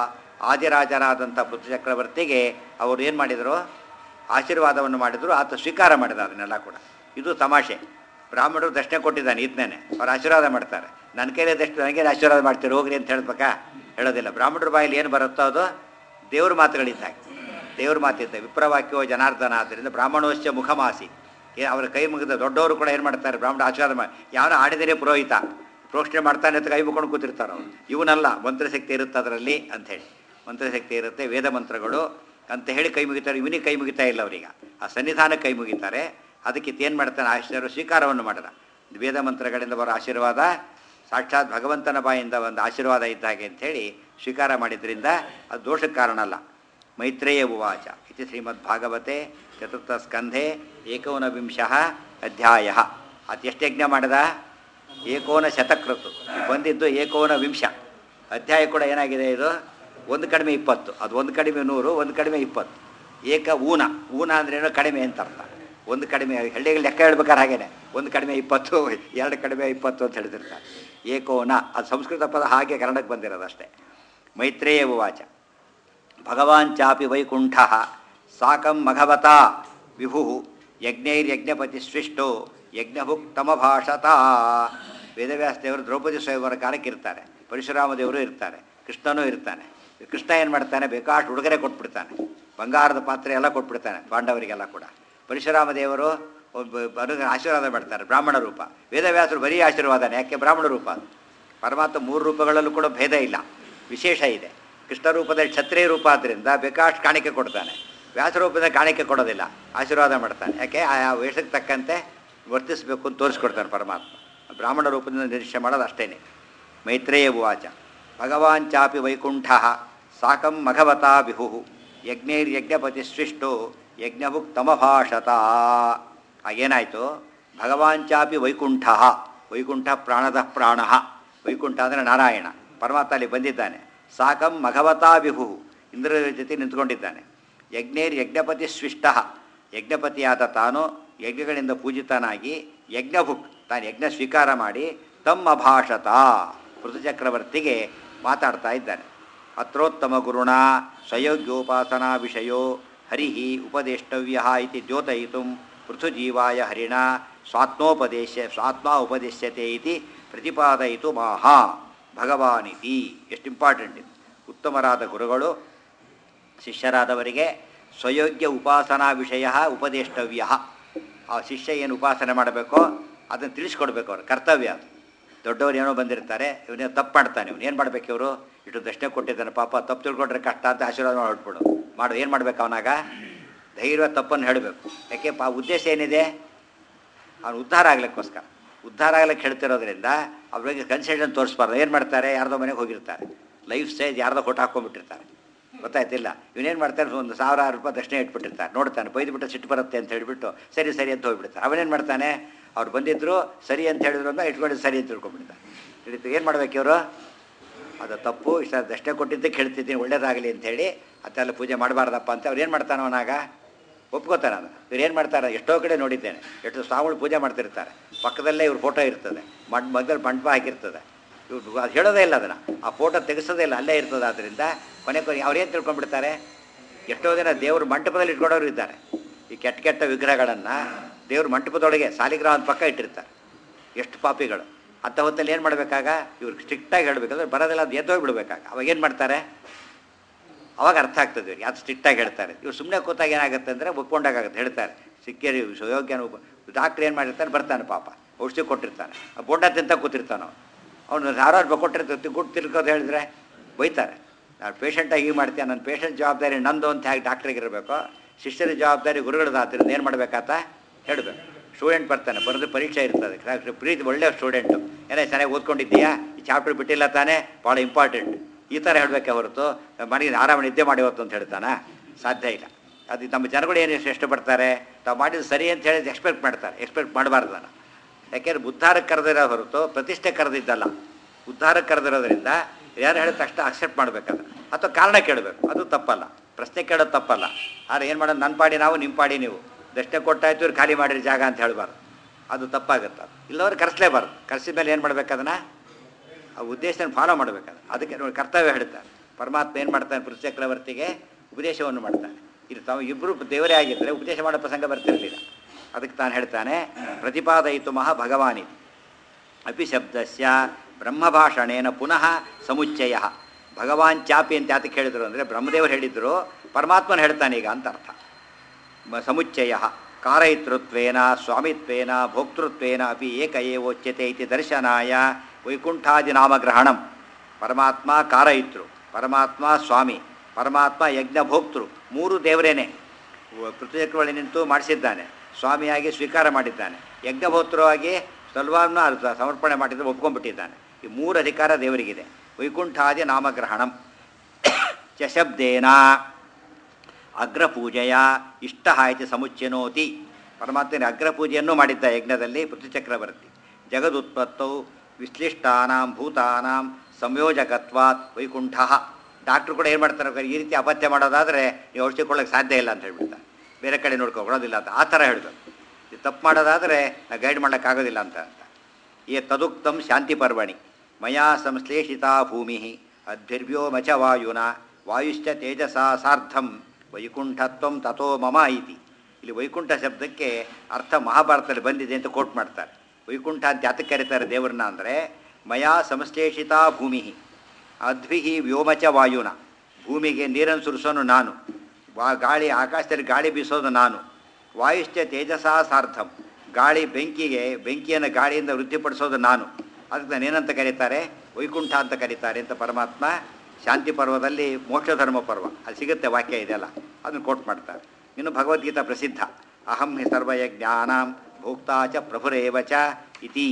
ಆದಿರಾಜನಾದಂಥ ಪೃಥ್ವಿ ಚಕ್ರವರ್ತಿಗೆ ಅವರು ಏನು ಮಾಡಿದರು ಆಶೀರ್ವಾದವನ್ನು ಮಾಡಿದರು ಆತ ಸ್ವೀಕಾರ ಮಾಡಿದ ಅದನ್ನೆಲ್ಲ ಕೂಡ ಇದು ತಮಾಷೆ ಬ್ರಾಹ್ಮಣರು ದಕ್ಷಿಣೆ ಕೊಟ್ಟಿದ್ದಾನೆ ಇದನ್ನೇ ಅವ್ರು ಆಶೀರ್ವಾದ ಮಾಡ್ತಾರೆ ನನ್ನ ಕೈಲೇ ದಕ್ಷಿಣ ನನಗೇನು ಆಶೀರ್ವಾದ ಮಾಡ್ತೀರಿ ಹೋಗ್ರಿ ಅಂತ ಹೇಳ್ಬೇಕಾ ಹೇಳೋದಿಲ್ಲ ಬ್ರಾಹ್ಮಣರ ಬಾಯಲ್ಲಿ ಏನು ಬರುತ್ತೋ ಅದು ದೇವ್ರ ಮಾತುಗಳಿದ್ದಾಗ ದೇವ್ರ ಮಾತಿದ್ದ ವಿಪ್ರವಾಕ್ಯೋ ಜನಾರ್ದನ ಆದ್ದರಿಂದ ಬ್ರಾಹ್ಮಣೋಶ್ಚ ಮುಖಮಾಸಿ ಏ ಅವರ ಕೈ ಮುಗಿದ ದೊಡ್ಡವರು ಕೂಡ ಏನು ಮಾಡ್ತಾರೆ ಬ್ರಾಹ್ಮಣ ಆಶೀರ್ವಾದ ಮಾಡಿ ಯಾವನ ಆಡಿದರೆ ಪುರೋಹಿತ ಪ್ರೋಕ್ಷಣೆ ಮಾಡ್ತಾನೆ ಅಂತ ಕೈ ಮುಕೊಂಡು ಕೂತಿರ್ತಾರೆ ಅವರು ಇವನಲ್ಲ ಮಂತ್ರಶಕ್ತಿ ಇರುತ್ತೆ ಅದರಲ್ಲಿ ಅಂಥೇಳಿ ಮಂತ್ರಶಕ್ತಿ ಇರುತ್ತೆ ವೇದ ಮಂತ್ರಗಳು ಅಂತ ಹೇಳಿ ಕೈ ಮುಗಿತಾರೆ ಇವನಿಗೆ ಕೈ ಮುಗಿತಾ ಇಲ್ಲ ಅವರೀಗ ಆ ಸನ್ನಿಧಾನಕ್ಕೆ ಕೈ ಮುಗಿತಾರೆ ಅದಕ್ಕೆ ಏನು ಮಾಡ್ತಾನೆ ಆಶ್ಚರ್ಯ ಸ್ವೀಕಾರವನ್ನು ಮಾಡಿದ ವೇದ ಮಂತ್ರಗಳಿಂದ ಬರೋ ಆಶೀರ್ವಾದ ಸಾಕ್ಷಾತ್ ಭಗವಂತನ ಬಾಯಿಂದ ಒಂದು ಆಶೀರ್ವಾದ ಇದ್ದ ಹಾಗೆ ಅಂಥೇಳಿ ಸ್ವೀಕಾರ ಮಾಡಿದ್ರಿಂದ ಅದು ದೋಷಕ್ಕೆ ಕಾರಣ ಅಲ್ಲ ಮೈತ್ರೇಯ ಉವಾಚ ಇತಿ ಶ್ರೀಮದ್ ಭಾಗವತೆ ಚತುರ್ಥ ಸ್ಕಂಧೆ ಏಕೋನವಿಂಶ ಅಧ್ಯಾಯ ಅದು ಎಷ್ಟು ಯಜ್ಞ ಮಾಡಿದ ಏಕೋನ ಶತಕೃತು ಬಂದಿದ್ದು ಏಕೋನ ವಿಂಶ ಅಧ್ಯಾಯ ಕೂಡ ಏನಾಗಿದೆ ಇದು ಒಂದು ಕಡಿಮೆ ಇಪ್ಪತ್ತು ಅದು ಒಂದು ಕಡಿಮೆ ನೂರು ಒಂದು ಕಡಿಮೆ ಇಪ್ಪತ್ತು ಏಕ ಊನ ಊನ ಅಂದ್ರೇನು ಕಡಿಮೆ ಅಂತ ಅರ್ಥ ಒಂದು ಕಡಿಮೆ ಹಳ್ಳಿಗೆ ಲೆಕ್ಕ ಹೇಳ್ಬೇಕಾದ್ರೆ ಹಾಗೇನೆ ಒಂದು ಕಡಿಮೆ ಇಪ್ಪತ್ತು ಎರಡು ಕಡಿಮೆ ಇಪ್ಪತ್ತು ಅಂತ ಹೇಳ್ತಿರ್ತಾರೆ ಏಕೋನ ಅದು ಸಂಸ್ಕೃತ ಪದ ಹಾಗೆ ಕನ್ನಡಕ್ಕೆ ಬಂದಿರೋದು ಅಷ್ಟೇ ಮೈತ್ರೇಯ ಉವಾಚ ಭಗವಾನ್ ಚಾಪಿ ವೈಕುಂಠ ಸಾಕಂ ಮಘವತಾ ವಿಭು ಯಜ್ಞೈರ್ಯಜ್ಞಪತಿ ಸೃಷ್ಟೋ ಯಜ್ಞಭುಕ್ ತಮಭಾಷತ ವೇದವ್ಯಾಸ ದೇವರು ದ್ರೌಪದಿ ಸ್ವಯಂವರ ಕಾಲಕ್ಕೆ ಇರ್ತಾರೆ ಪರಶುರಾಮ ದೇವರು ಇರ್ತಾರೆ ಕೃಷ್ಣನೂ ಇರ್ತಾನೆ ಕೃಷ್ಣ ಏನು ಮಾಡ್ತಾನೆ ಬೇಕಾಷ್ಟು ಉಡುಗೊರೆ ಕೊಟ್ಬಿಡ್ತಾನೆ ಬಂಗಾರದ ಪಾತ್ರೆ ಎಲ್ಲ ಕೊಟ್ಬಿಡ್ತಾನೆ ಪಾಂಡವರಿಗೆಲ್ಲ ಕೂಡ ಪರಶುರಾಮ ದೇವರು ಒಬ್ಬ ಅನುಗ ಆಶೀರ್ವಾದ ಮಾಡ್ತಾರೆ ಬ್ರಾಹ್ಮಣ ರೂಪ ವೇದವ್ಯಾಸರು ಬರೀ ಆಶೀರ್ವಾದನೆ ಯಾಕೆ ಬ್ರಾಹ್ಮಣ ರೂಪ ಅದು ಪರಮಾತ್ಮ ಮೂರು ರೂಪಗಳಲ್ಲೂ ಕೂಡ ಭೇದ ಇಲ್ಲ ವಿಶೇಷ ಇದೆ ಕೃಷ್ಣ ರೂಪದಲ್ಲಿ ಕ್ಷತ್ರಿಯ ರೂಪ ಆದ್ದರಿಂದ ಬೇಕಾಷ್ಟು ಕಾಣಿಕೆ ಕೊಡ್ತಾನೆ ವ್ಯಾಸ ರೂಪದಲ್ಲಿ ಕಾಣಿಕೆ ಕೊಡೋದಿಲ್ಲ ಆಶೀರ್ವಾದ ಮಾಡ್ತಾನೆ ಯಾಕೆ ಆ ವೇಷಕ್ಕೆ ತಕ್ಕಂತೆ ವರ್ತಿಸಬೇಕು ಅಂತ ತೋರಿಸ್ಕೊಡ್ತಾನೆ ಪರಮಾತ್ಮ ಬ್ರಾಹ್ಮಣ ರೂಪದಿಂದ ನಿರೀಕ್ಷೆ ಮಾಡೋದು ಅಷ್ಟೇನೆ ಮೈತ್ರೇಯ ಉವಾಚ ಭಗವಾನ್ ಚಾಪಿ ವೈಕುಂಠ ಸಾಕಂ ಮಘವತಾ ವಿಹು ಯಜ್ಞೈರ್ಯಜ್ಞಪತಿ ಸೃಷ್ಟೋ ಯಜ್ಞಭುಕ್ ತಮಭಾಷತ ಆಗೇನಾಯಿತು ಭಗವಾನ್ ಚಾಪಿ ವೈಕುಂಠ ವೈಕುಂಠ ಪ್ರಾಣದ ಪ್ರಾಣ ವೈಕುಂಠ ಅಂದರೆ ನಾರಾಯಣ ಪರಮಾತ್ಮ ಅಲ್ಲಿ ಬಂದಿದ್ದಾನೆ ಸಾಕಂ ಮಘವತಾ ವಿಭು ಇಂದ್ರ ಜೊತೆ ನಿಂತ್ಕೊಂಡಿದ್ದಾನೆ ಯಜ್ಞೈರ್ ಯಜ್ಞಪತಿ ಸ್ವಿಷ್ಟ ಯಜ್ಞಪತಿಯಾದ ತಾನು ಯಜ್ಞಗಳಿಂದ ಪೂಜಿತನಾಗಿ ಯಜ್ಞಭುಕ್ ತಾನು ಯಜ್ಞ ಸ್ವೀಕಾರ ಮಾಡಿ ತಮ್ಮ ಭಾಷತ ಪೃಥುಚಕ್ರವರ್ತಿಗೆ ಮಾತಾಡ್ತಾ ಇದ್ದಾನೆ ಅತ್ರೋತ್ತಮ ಗುರುಣ ಸ್ವಯೋಗ್ಯೋಪಾಸನಾ ವಿಷಯೋ ಹರಿ ಉಪದೇಷ್ಟವ್ಯ ಇತಿ ದ್ಯೋತಯಿತು ಪೃಥುಜೀವಾಯ ಹರಿಣ ಸ್ವಾತ್ಮೋಪದೇಶ ಸ್ವಾತ್ಮ ಉಪದೇಶ್ಯತೆ ಇತಿ ಪ್ರತಿಪಾದಯಿತು ಮಾಹಾ ಭಗವಾನಿತಿ ಎಷ್ಟು ಇಂಪಾರ್ಟೆಂಟ್ ಇದು ಉತ್ತಮರಾದ ಗುರುಗಳು ಶಿಷ್ಯರಾದವರಿಗೆ ಸ್ವಯೋಗ್ಯ ಉಪಾಸನಾ ವಿಷಯ ಉಪದೇಷ್ಟವ್ಯ ಆ ಶಿಷ್ಯ ಏನು ಉಪಾಸನೆ ಮಾಡಬೇಕೋ ಅದನ್ನು ತಿಳಿಸ್ಕೊಡ್ಬೇಕು ಅವ್ರ ಕರ್ತವ್ಯ ಅದು ದೊಡ್ಡವ್ರು ಏನೋ ಬಂದಿರ್ತಾರೆ ಇವನೇ ತಪ್ಪು ಮಾಡ್ತಾನೆ ಇವನು ಏನು ಮಾಡ್ಬೇಕು ಇವರು ಇಷ್ಟು ದಕ್ಷಿಣೆ ಕೊಟ್ಟಿದ್ದಾನೆ ಪಾಪ ತಪ್ಪು ತಿಳ್ಕೊಂಡ್ರೆ ಕಷ್ಟ ಅಂತ ಆಶೀರ್ವಾದ ಮಾಡಿ ಹೊಟ್ಬಿಡು ಮಾಡು ಏನು ಮಾಡ್ಬೇಕು ಅವನಾಗ ಧೈರ್ಯ ತಪ್ಪನ್ನು ಹೇಳಬೇಕು ಯಾಕೆ ಪಾ ಉದ್ದೇಶ ಏನಿದೆ ಅವನು ಉದ್ಧಾರ ಆಗ್ಲಿಕ್ಕೋಸ್ಕರ ಉದ್ಧಾರ ಆಗ್ಲಿಕ್ಕೆ ಹೇಳ್ತಿರೋದ್ರಿಂದ ಅವ್ರಿಗೆ ಕನ್ಸಲ್ಟೆಂಟ್ ತೋರಿಸ್ಬಾರ್ದು ಏನು ಮಾಡ್ತಾರೆ ಯಾರ್ದೋ ಮನೆಗೆ ಹೋಗಿರ್ತಾರೆ ಲೈಫ್ ಸ್ಟೇಜ್ ಯಾರ್ದೋ ಕೊಟ್ಟು ಹಾಕ್ಕೊಂಡ್ಬಿಟ್ಟಿರ್ತಾರೆ ಗೊತ್ತಾಯ್ತಿಲ್ಲ ಇವನೇನು ಮಾಡ್ತಾನೆ ಒಂದು ಸಾವಿರಾರು ರೂಪಾಯಿ ದಕ್ಷಿಣೆ ಇಟ್ಬಿಟ್ಟಿರ್ತಾರೆ ನೋಡ್ತಾನೆ ಬೈದ್ಬಿಟ್ಟು ಸಿಟ್ಟು ಬರುತ್ತೆ ಅಂತ ಹೇಳಿಬಿಟ್ಟು ಸರಿ ಸರಿ ಅಂತ ಹೋಗ್ಬಿಡ್ತಾರೆ ಅವನೇನು ಮಾಡ್ತಾನೆ ಅವ್ರು ಬಂದಿದ್ರು ಸರಿ ಅಂತ ಹೇಳಿದ್ರು ಅಂತ ಇಟ್ಕೊಂಡು ಸರಿ ಅಂತ ತಿಳ್ಕೊಂಡ್ಬಿಡ್ತಾರೆ ತಿಳಿತು ಏನು ಮಾಡ್ಬೇಕು ಇವರು ಅದು ತಪ್ಪು ಇಷ್ಟ ದಕ್ಷಿಣೆ ಕೊಟ್ಟಿದ್ದಕ್ಕೆ ಹೇಳ್ತಿದ್ದೀನಿ ಒಳ್ಳೇದಾಗಲಿ ಅಂಥೇಳಿ ಅದೆಲ್ಲ ಪೂಜೆ ಮಾಡಬಾರ್ದಪ್ಪ ಅಂತ ಅವ್ರು ಏನು ಮಾಡ್ತಾನೆ ಅವನಾಗ ಒಪ್ಕೋತಾನೆ ಅದು ಇವ್ರು ಏನು ಮಾಡ್ತಾರೆ ಎಷ್ಟೋ ಕಡೆ ನೋಡಿದ್ದೇನೆ ಎಷ್ಟು ಸ್ವಾಮಿಗಳು ಪೂಜೆ ಮಾಡ್ತಿರ್ತಾರೆ ಪಕ್ಕದಲ್ಲೇ ಇವ್ರ ಫೋಟೋ ಇರ್ತದೆ ಮಡ್ ಮಗದಲ್ಲಿ ಮಂಟಪ ಹಾಕಿರ್ತದೆ ಇವ್ರು ಅದು ಹೇಳೋದೇ ಇಲ್ಲ ಅದನ್ನು ಆ ಫೋಟೋ ತೆಗೆಸೋದೇ ಇಲ್ಲ ಅಲ್ಲೇ ಇರ್ತದೆ ಆದ್ದರಿಂದ ಕೊನೆ ಕೊನೆ ಅವ್ರೇನು ತಿಳ್ಕೊಂಡ್ಬಿಡ್ತಾರೆ ಎಷ್ಟೋ ಜನ ದೇವ್ರ ಮಂಟಪದಲ್ಲಿ ಇಟ್ಕೊಂಡವ್ರು ಇದ್ದಾರೆ ಈ ಕೆಟ್ಟ ಕೆಟ್ಟ ವಿಗ್ರಹಗಳನ್ನು ದೇವ್ರ ಮಂಟಪದೊಳಗೆ ಸಾಲಿಗ್ರಾಮ ಪಕ್ಕ ಇಟ್ಟಿರ್ತಾರೆ ಎಷ್ಟು ಪಾಪಿಗಳು ಅಂಥ ಹೊತ್ತಲ್ಲಿ ಏನು ಮಾಡಬೇಕಾಗ ಇವ್ರು ಸ್ಟ್ರಿಕ್ಟಾಗಿ ಹೇಳಬೇಕಾದ್ರೆ ಬರೋದಿಲ್ಲ ಅದು ಎದ್ದೋಗಿ ಬಿಡಬೇಕಾಗ ಅವಾಗ ಏನು ಮಾಡ್ತಾರೆ ಅವಾಗ ಅರ್ಥ ಆಗ್ತದೆ ಇವ್ರಿಗೆ ಅದು ಸ್ಟ್ರಿಕ್ಟಾಗಿ ಹೇಳ್ತಾರೆ ಇವ್ರು ಸುಮ್ಮನೆ ಕೂತಾಗ ಏನಾಗುತ್ತೆ ಅಂದರೆ ಒಪ್ಕೊಂಡಾಗುತ್ತೆ ಹೇಳ್ತಾರೆ ಸಿಕ್ಕೇರಿ ಯೋಗ್ಯನ ಡಾಕ್ಟ್ರ್ ಏನು ಮಾಡಿರ್ತಾನೆ ಬರ್ತಾನೆ ಪಾಪ ಔಷಧಿ ಕೊಟ್ಟಿರ್ತಾನೆ ಆ ಬೊಂಡ ತಿಂತ ಕೂತಿರ್ತಾನೆ ಅವನು ಸಾವಿರಾರು ರೂಪಾಯಿ ಕೊಟ್ಟಿರ್ತೀವಿ ಗುಡ್ ತಿರ್ಕೋದು ಹೇಳಿದ್ರೆ ಬೈತಾರೆ ನಾನು ಪೇಷಂಟಾಗಿ ಹೀಗೆ ಮಾಡ್ತೀನಿ ನನ್ನ ಪೇಷಂಟ್ ಜವಾಬ್ದಾರಿ ನಂದು ಅಂತ ಹೇಗೆ ಡಾಕ್ಟ್ರಿಗೆ ಇರಬೇಕು ಶಿಷ್ಯರ ಜವಾಬ್ದಾರಿ ಗುರುಗಳದಾದ್ರಿಂದ ಏನು ಮಾಡಬೇಕಾತ ಹೇಳಬೇಕು ಸ್ಟೂಡೆಂಟ್ ಬರ್ತಾನೆ ಬರೆದು ಪರೀಕ್ಷೆ ಇರ್ತದೆ ಡಾಕ್ಟ್ರ್ ಪ್ರೀತಿ ಒಳ್ಳೆಯ ಸ್ಟೂಡೆಂಟು ಏನೇ ಚೆನ್ನಾಗಿ ಓದ್ಕೊಂಡಿದ್ದೀಯಾ ಈ ಚಾಪ್ಟರ್ ಬಿಟ್ಟಿಲ್ಲ ತಾನೇ ಭಾಳ ಇಂಪಾರ್ಟೆಂಟ್ ಈ ಥರ ಹೇಳಬೇಕೆ ಹೊರತು ಮನೆಗೆ ಆರಾಮ ನಿದ್ದೆ ಮಾಡಿ ಹೊತ್ತು ಅಂತ ಹೇಳ್ತಾನ ಸಾಧ್ಯ ಇಲ್ಲ ಅದು ನಮ್ಮ ಜನಗಳು ಏನು ಇಷ್ಟಪಡ್ತಾರೆ ತಾವು ಮಾಡಿದ್ದು ಸರಿ ಅಂತ ಹೇಳಿ ಎಕ್ಸ್ಪೆಕ್ಟ್ ಮಾಡ್ತಾರೆ ಎಕ್ಸ್ಪೆಕ್ಟ್ ಮಾಡಬಾರ್ದು ನಾನು ಯಾಕೆಂದ್ರೆ ಉದ್ಧಾರಕ್ಕೆ ಕರೆದಿರೋ ಹೊರತು ಪ್ರತಿಷ್ಠೆ ಕರೆದಿದ್ದಲ್ಲ ಉದ್ಧಾರಕ್ಕೆ ಕರೆದಿರೋದ್ರಿಂದ ಯಾರು ಹೇಳಿದ ತಕ್ಷಣ ಅಕ್ಸೆಪ್ಟ್ ಮಾಡಬೇಕಾದ್ರೆ ಅಥವಾ ಕಾರಣ ಕೇಳಬೇಕು ಅದು ತಪ್ಪಲ್ಲ ಪ್ರಶ್ನೆ ಕೇಳೋದು ತಪ್ಪಲ್ಲ ಆದರೆ ಏನು ಮಾಡೋದು ನನ್ನ ಪಾಡಿ ನಾವು ನಿಮ್ಮ ಪಾಡಿ ನೀವು ದಕ್ಷಿಣೆ ಕೊಟ್ಟಾಯ್ತು ಇವ್ರು ಖಾಲಿ ಮಾಡಿರಿ ಜಾಗ ಅಂತ ಹೇಳಬಾರ್ದು ಅದು ತಪ್ಪಾಗುತ್ತೆ ಅದು ಇಲ್ಲವ್ರು ಕರೆಸಲೇಬಾರ್ದು ಕರೆಸಿದ ಮೇಲೆ ಏನು ಮಾಡ್ಬೇಕು ಅದನ್ನು ಆ ಉದ್ದೇಶನ ಫಾಲೋ ಮಾಡಬೇಕಾದ್ರೆ ಅದಕ್ಕೆ ನೋಡಿ ಕರ್ತವ್ಯ ಹೇಳ್ತಾರೆ ಪರಮಾತ್ಮ ಏನು ಮಾಡ್ತಾನೆ ಪೃಥ್ವಿ ಚಕ್ರವರ್ತಿಗೆ ಉಪದೇಶವನ್ನು ಮಾಡ್ತಾನೆ ಇಲ್ಲಿ ತಾವು ಇಬ್ಬರು ದೇವರೇ ಆಗಿದ್ದರೆ ಉಪದೇಶ ಮಾಡೋ ಪ್ರಸಂಗ ಬರ್ತಿರಲಿಲ್ಲ ಅದಕ್ಕೆ ತಾನು ಹೇಳ್ತಾನೆ ಪ್ರತಿಪಾದಯಿತು ಮಹಾ ಭಗವಾನಿ ಅಪಿ ಶಬ್ದಸ್ಯ ಬ್ರಹ್ಮಭಾಷಣೇನ ಪುನಃ ಸಮುಚ್ಚಯ ಭಗವಾನ್ ಚಾಪಿ ಅಂತ ಯಾತಕ್ಕೆ ಹೇಳಿದರು ಅಂದರೆ ಬ್ರಹ್ಮದೇವರು ಹೇಳಿದ್ರು ಪರಮಾತ್ಮನ ಹೇಳ್ತಾನೆ ಈಗ ಅಂತ ಅರ್ಥ ಮ- ಸಮುಚ್ಚಯ ಕಾರಯಿತೃತ್ವೇನ ಸ್ವಾಮಿತ್ವೇನ ಭೋಕ್ತೃತ್ವೇನ ಅಪಿ ಏಕ ಏವೋಚ್ಯತೆ ಇತಿ ದರ್ಶನಾಯ ವೈಕುಂಠಾದಿ ನಾಮಗ್ರಹಣಂ ಪರಮಾತ್ಮ ಕಾರಯಿತೃ ಪರಮಾತ್ಮ ಸ್ವಾಮಿ ಪರಮಾತ್ಮ ಯಜ್ಞಭೋಕ್ತೃ ಮೂರು ದೇವರೇನೆ ಪೃಥ್ವಿಚಕ್ರವಳಿ ನಿಂತು ಮಾಡಿಸಿದ್ದಾನೆ ಸ್ವಾಮಿಯಾಗಿ ಸ್ವೀಕಾರ ಮಾಡಿದ್ದಾನೆ ಯಜ್ಞಭೋಕ್ತೃವಾಗಿ ಸಲ್ವಾನ್ನ ಅರ್ಥ ಸಮರ್ಪಣೆ ಮಾಡಿದ್ದು ಒಪ್ಕೊಂಡ್ಬಿಟ್ಟಿದ್ದಾನೆ ಈ ಮೂರು ಅಧಿಕಾರ ದೇವರಿಗಿದೆ ವೈಕುಂಠಾದಿ ನಾಮಗ್ರಹಣಂ ಚಶಬ್ದೇನ ಅಗ್ರಪೂಜೆಯ ಇಷ್ಟ ಆಯ್ತು ಸಮುಚ್ಚನೋತಿ ಪರಮಾತ್ಮನ ಅಗ್ರಪೂಜೆಯನ್ನು ಮಾಡಿದ್ದ ಯಜ್ಞದಲ್ಲಿ ಪೃಥ್ವಿಚಕ್ರವರ್ತಿ ಜಗದುತ್ಪತ್ತೌ ವಿಶ್ಲಿಷ್ಟಾನಾಂ ಭೂತಾನಾಂ ಸಂಯೋಜಕತ್ವಾತ್ ವೈಕುಂಠ ಡಾಕ್ಟ್ರು ಕೂಡ ಏನು ಮಾಡ್ತಾರೆ ಈ ರೀತಿ ಅಪತ್ಯ ಮಾಡೋದಾದರೆ ನೀವು ಔಷಧಿ ಕೊಡೋಕ್ಕೆ ಸಾಧ್ಯ ಇಲ್ಲ ಅಂತ ಹೇಳ್ಬಿಡ್ತಾರೆ ಬೇರೆ ಕಡೆ ನೋಡ್ಕೊಳೋದಿಲ್ಲ ಅಂತ ಆ ಥರ ಹೇಳಬೇಕು ಇದು ತಪ್ಪು ಮಾಡೋದಾದರೆ ಗೈಡ್ ಮಾಡೋಕ್ಕಾಗೋದಿಲ್ಲ ಅಂತ ಅಂತ ಏ ತದುಕ್ತಂ ಶಾಂತಿ ಪರ್ವಣಿ ಮಯಾ ಸಂಶ್ಲೇಷಿತಾ ಭೂಮಿ ಅದ್ಭಿರ್ವ್ಯೋಮಚ ವಾಯುನ ವಾಯುಶ್ಚ ತೇಜಸಾ ಸಾರ್ಧಂ ವೈಕುಂಠತ್ವಂ ತಥೋ ಮಮ ಇತಿ ಇಲ್ಲಿ ವೈಕುಂಠ ಶಬ್ದಕ್ಕೆ ಅರ್ಥ ಮಹಾಭಾರತದಲ್ಲಿ ಬಂದಿದೆ ಅಂತ ಕೋಟ್ ಮಾಡ್ತಾರೆ ವೈಕುಂಠ ಅಂತ ಯಾತಕ್ಕೆ ಕರೀತಾರೆ ದೇವರನ್ನ ಅಂದರೆ ಮಯಾ ಸಂಶ್ಲೇಷಿತಾ ಭೂಮಿ ಅದ್ವಿಹಿ ವ್ಯೋಮಚ ವಾಯುನ ಭೂಮಿಗೆ ನೀರನ್ನು ಸುರಿಸೋನು ನಾನು ವಾ ಗಾಳಿ ಆಕಾಶದಲ್ಲಿ ಗಾಳಿ ಬೀಸೋದು ನಾನು ವಾಯುಶ್ಚ ತೇಜಸಾ ಸಾರ್ಥಂ ಗಾಳಿ ಬೆಂಕಿಗೆ ಬೆಂಕಿಯನ್ನು ಗಾಳಿಯಿಂದ ವೃದ್ಧಿಪಡಿಸೋದು ನಾನು ಅದಕ್ಕೆ ನಾನು ಏನಂತ ಕರೀತಾರೆ ವೈಕುಂಠ ಅಂತ ಕರೀತಾರೆ ಅಂತ ಪರಮಾತ್ಮ ಶಾಂತಿ ಪರ್ವದಲ್ಲಿ ಮೋಕ್ಷ ಧರ್ಮ ಪರ್ವ ಅದು ಸಿಗುತ್ತೆ ವಾಕ್ಯ ಇದೆಲ್ಲ ಅದನ್ನು ಕೋಟ್ ಮಾಡ್ತಾರೆ ಇನ್ನು ಭಗವದ್ಗೀತಾ ಪ್ರಸಿದ್ಧ ಅಹಂ ಹಿ ಸರ್ವಯಜ್ಞಾನಾಂ ಭೋಕ್ತಾ ಚ ಪ್ರಭುರೇವ ಚ ಇತಿ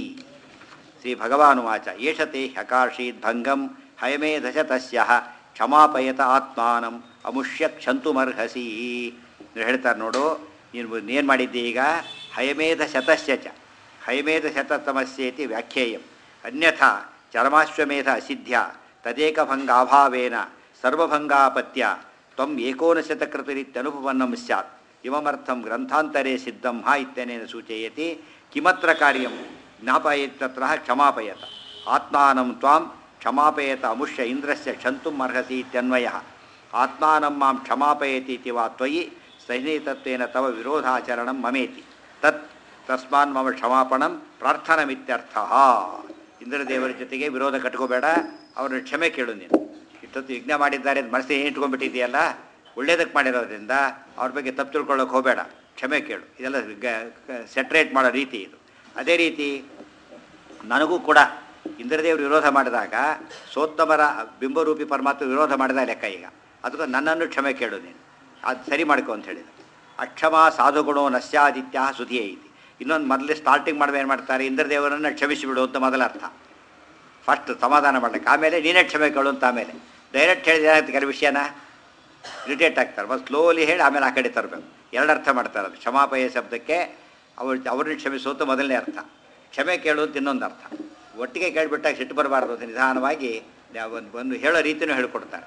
ಶ್ರೀ ಭಗವಾನುವಾಚ ಏಷತೆ ಹಕಾರ್ಷೀದ್ ಭಂಗಂ ಹಯಮೇಧಶ ತಸ್ಯ ಕ್ಷಮಾಪಯತ ಆತ್ಮಾನಂ ಅಮುಷ್ಯ ಕ್ಷಂತುಮರ್ಹಸಿ ನೀವು ಹೇಳ್ತಾರೆ ನೋಡು ನೀನು ಏನು ಮಾಡಿದ್ದಿ ಈಗ ಹಯಮೇಧ ಶತಸ್ಯ ಚ ಹಯಮೇಧ ಶತತಮಸ್ಯೇತಿ ವ್ಯಾಖ್ಯೇಯಂ ಅನ್ಯಥಾ ಚರಮಾಶ್ವಮೇಧ ಅಸಿದ್ಧ್ಯ ತದೇಕಭಂಗಾಭಾವೇನ ಸರ್ವಭಂಗಾಪತ್ಯ ತ್ವಂ ಏಕೋನಶತಕೃತರಿತ್ಯನುಪಪನ್ನಂ ಸ್ಯಾತ್ ಇಮಮರ್ಥಂ ಗ್ರಂಥಾಂತರೇ ಸಿದ್ಧಂ ಹಾ ಇತ್ಯನೇನ ಸೂಚಯತಿ ಕಿಮತ್ರ ಕಾರ್ಯಂ ಜ್ಞಾಪಯತ್ತತ್ರ ಕ್ಷಮಾಪಯತ ಆತ್ಮಾನಂ ತ್ವಾಂ ಕ್ಷಮಾಪಯತ ಅಮುಷ್ಯ ಇಂದ್ರಸ್ಯ ಕ್ಷಂತುಂ ಅರ್ಹಸಿ ಇತ್ಯನ್ವಯ ಆತ್ಮಾನಂ ಮಾಂ ಕ್ಷಮಾಪಯತಿ ಇತಿ ವಾ ತ್ವಯಿ ಸೈನಿಕತ್ವೇನ ತವ ವಿರೋಧಾಚರಣಂ ಮಮೇತಿ ತತ್ ತಸ್ಮಾನ್ ಮಮ ಕ್ಷಮಾಪಣಂ ಪ್ರಾರ್ಥನಮಿತ್ಯರ್ಥ ಇಂದ್ರದೇವರ ಜೊತೆಗೆ ವಿರೋಧ ಕಟ್ಕೋಬೇಡ ಅವ್ರನ್ನ ಕ್ಷಮೆ ಕೇಳು ನೀನು ಇಷ್ಟೊತ್ತು ಯಜ್ಞ ಮಾಡಿದ್ದಾರೆ ಅಂತ ಮನಸ್ಸಿಗೆ ಇಟ್ಕೊಂಡ್ಬಿಟ್ಟಿದೆಯಲ್ಲ ಒಳ್ಳೇದಕ್ಕೆ ಮಾಡಿರೋದ್ರಿಂದ ಅವ್ರ ಬಗ್ಗೆ ತಪ್ಪು ತಿಳ್ಕೊಳ್ಳೋಕೆ ಹೋಗಬೇಡ ಕ್ಷಮೆ ಕೇಳು ಇದೆಲ್ಲ ಸೆಟ್ರೇಟ್ ಮಾಡೋ ರೀತಿ ಇದು ಅದೇ ರೀತಿ ನನಗೂ ಕೂಡ ಇಂದ್ರದೇವರು ವಿರೋಧ ಮಾಡಿದಾಗ ಸೋತ್ತಮರ ಬಿಂಬರೂಪಿ ಪರಮಾತ್ಮ ವಿರೋಧ ಮಾಡಿದ ಲೆಕ್ಕ ಈಗ ಅದಕ್ಕೆ ನನ್ನನ್ನು ಕ್ಷಮೆ ಕೇಳು ನೀನು ಅದು ಸರಿ ಮಾಡ್ಕೊ ಅಂತ ಹೇಳಿದ ಅಕ್ಷಮ ಸಾಧುಗುಣೋ ನಶ್ಯಾದಿತ್ಯ ಸುಧಿಯೇ ಐತಿ ಇನ್ನೊಂದು ಮೊದಲೇ ಸ್ಟಾರ್ಟಿಂಗ್ ಮಾಡುವ ಏನು ಮಾಡ್ತಾರೆ ಇಂದ್ರದೇವರನ್ನು ಕ್ಷಮಿಸಿಬಿಡು ಅಂತ ಮೊದಲ ಅರ್ಥ ಫಸ್ಟ್ ಸಮಾಧಾನ ಮಾಡಲಿಕ್ಕೆ ಆಮೇಲೆ ನೀನೇ ಕ್ಷಮೆ ಕೇಳು ಅಂತ ಆಮೇಲೆ ಡೈರೆಕ್ಟ್ ಹೇಳಿದ ಏನಾಗ್ತದೆ ಕೆಲವು ವಿಷಯನ ಇರಿಟೇಟ್ ಆಗ್ತಾರೆ ಮತ್ತು ಸ್ಲೋಲಿ ಹೇಳಿ ಆಮೇಲೆ ಆ ಕಡೆ ತರಬೇಕು ಎರಡು ಅರ್ಥ ಮಾಡ್ತಾರೆ ಅದು ಕ್ಷಮಾಪಯ ಶಬ್ದಕ್ಕೆ ಅವ್ರು ಅವ್ರನ್ನ ಕ್ಷಮಿಸೋದು ಮೊದಲನೇ ಅರ್ಥ ಕ್ಷಮೆ ಕೇಳು ಅಂತ ಇನ್ನೊಂದು ಅರ್ಥ ಒಟ್ಟಿಗೆ ಕೇಳಿಬಿಟ್ಟಾಗ ಸಿಟ್ಟು ಬರಬಾರ್ದು ಅಂತ ನಿಧಾನವಾಗಿ ಒಂದು ಒಂದು ಹೇಳೋ ರೀತಿನೂ ಹೇಳ್ಕೊಡ್ತಾರೆ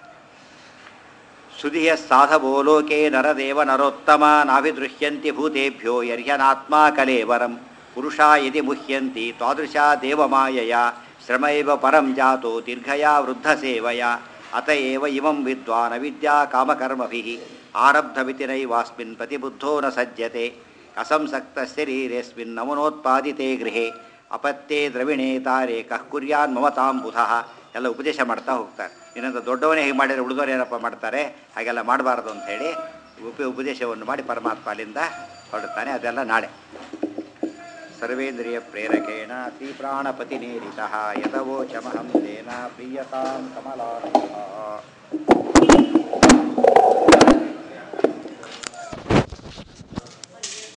ಸುಧಿಯ ಸಾಧವೋ ಲೋಕೆ ನರದೇವ ನರೋತ್ತಮ ನಾಭಿದೃಶ್ಯಂತಿ ಭೂತೇಭ್ಯೋ ಯರ್ಹ್ಯನಾತ್ಮ ಕಲೇವರಂ ಪುರುಷ ಯದಿ ಮುಹ್ಯಂತಿ ತಾದೃಶ ದೇವಮಾಯಯ ಶ್ರಮೈವ ಪರಂ ಜಾತೋ ದೀರ್ಘಯಾ ವೃದ್ಧ ಸೇವಯ ಅತಏವ ಇವಂ ವಿದ್ವಾನ್ ಅವಿದ್ಯಾ ಕಾಮಕರ್ಮಭಿ ಆರಬ್ಧವಿತಿನೈವಾಸ್ಮಿನ್ ಪ್ರತಿಬುದ್ಧೋ ನ ಸಜ್ಜತೆ ಅಸಂಸಕ್ತ ಶರೀರೇಸ್ಮಿನ್ ನಮನೋತ್ಪಾದಿತೆ ಗೃಹೆ ಅಪತ್ಯೆ ದ್ರವಿಣೇ ತಾರೆ ಕಃ ಕುರ್ಯಾನ್ ಮಮತಾಂ ಬುಧಃ ಎಲ್ಲ ಉಪದೇಶ ಮಾಡ್ತಾ ಹೋಗ್ತಾರೆ ಇನ್ನೊಂದು ದೊಡ್ಡವನೇ ಹೇಗೆ ಮಾಡಿದರೆ ಉಳಿದವರು ಏನಪ್ಪ ಮಾಡ್ತಾರೆ ಹಾಗೆಲ್ಲ ಮಾಡಬಾರ್ದು ಅಂತ ಹೇಳಿ ಉಪ ಉಪದೇಶವನ್ನು ಮಾಡಿ ಪರಮಾತ್ಮ ಅಲ್ಲಿಂದ ಹೊರಡುತ್ತಾನೆ ಅದೆಲ್ಲ ನಾಳೆ ಸರ್ವೇಂದ್ರಿಯ ಪ್ರೇರಕೇಣ ಶ್ರೀ ಪ್ರಾಣಪತಿ ನೇರಿತ ಯದವೋಚಮಹಂ ತೇನ ಪ್ರೀಯತಾಂ ಕಮಲಾ